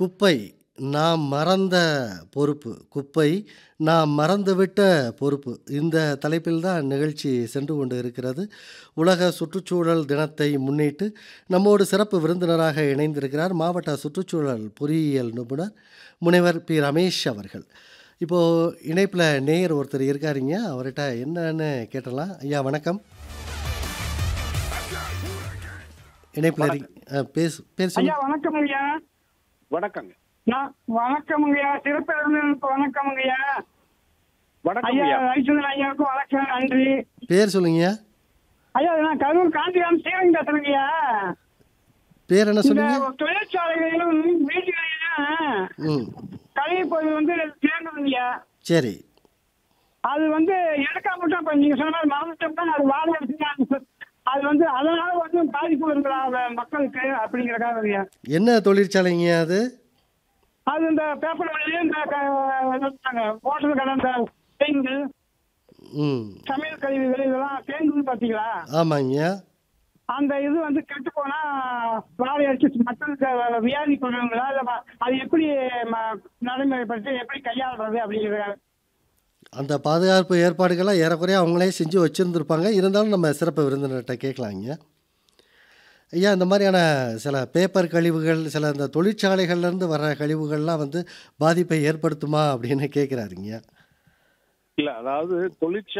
குப்பை நாம் மறந்த பொறுப்பு குப்பை நாம் மறந்துவிட்ட பொறுப்பு இந்த தலைப்பில் தான் நிகழ்ச்சி சென்று கொண்டு இருக்கிறது உலக சுற்றுச்சூழல் தினத்தை முன்னிட்டு நம்மோடு சிறப்பு விருந்தினராக இணைந்திருக்கிறார் மாவட்ட சுற்றுச்சூழல் பொறியியல் நிபுணர் முனைவர் பி ரமேஷ் அவர்கள் இப்போது இணைப்பில் நேயர் ஒருத்தர் இருக்காருங்க அவர்கிட்ட என்னன்னு கேட்டலாம் ஐயா வணக்கம் இணைப்பில் இரு- ஆ, பேசு பேர் சொல்லு ஐயா வணக்கம் ஐயா வணக்கங்க நான் வணக்கம் ஐயா சிறப்பிற்கு வணக்கம் ஐயா வணக்கம் ஐயா ஐயா ரவிச்சந்திரன் ஐயாவுக்கும் வணக்கம் நன்றி பேர் சொல்லுங்க ஐயா நான் கரூர் காந்திராம் சேவன் பேசுறேங்க ஐயா பேர் என்ன இந்த சொன்னீங்க தொழிற்சாலைகளிலும் வீடுகளிலும் ம் கழிவு பொருள் வந்து சேர்ந்ததுங்கய்யா சரி அது வந்து எடுக்காம மட்டும் இப்ப நீங்க சொன்ன மாதிரி மறந்துட்டோம்னா அது வாழை எடுத்துங்க அது வந்து அதனால வந்து பாதிப்பு வருங்களா மக்களுக்கு அப்படிங்கிறக்காக ஐயா என்ன தொழிற்சாலைங்க அது அது இந்த பேப்பர் வழியில இந்த ஹோட்டல் கடை இந்த தேங்கு ம் சமையல் கழிவுகள் இதெல்லாம் தேங்குது பாத்தீங்களா ஆமாங்க அந்த இது வந்து கெட்டு போனா வாழை அடிச்சு மக்களுக்கு வியாதி கொள்ளுங்களா இல்ல ம- அது எப்படி ம- நடைமுறைப்படுத்தி எப்படி கையாளுறது அப்படிங்கிறது அந்த பாதுகாப்பு ஏற்பாடுகள்லாம் ஏறக்குறைய அவங்களே செஞ்சு வச்சுருந்துருப்பாங்க இருந்தாலும் நம்ம சிறப்பு விருந்தினர்கிட்ட கேட்கலாங்க ஐயா இந்த மாதிரியான சில பேப்பர் கழிவுகள் சில இந்த தொழிற்சாலைகள்லேருந்து வர கழிவுகள்லாம் வந்து பாதிப்பை ஏற்படுத்துமா அப்படின்னு கேட்குறாருங்க இல்ல அதாவது தொழிற்சாலை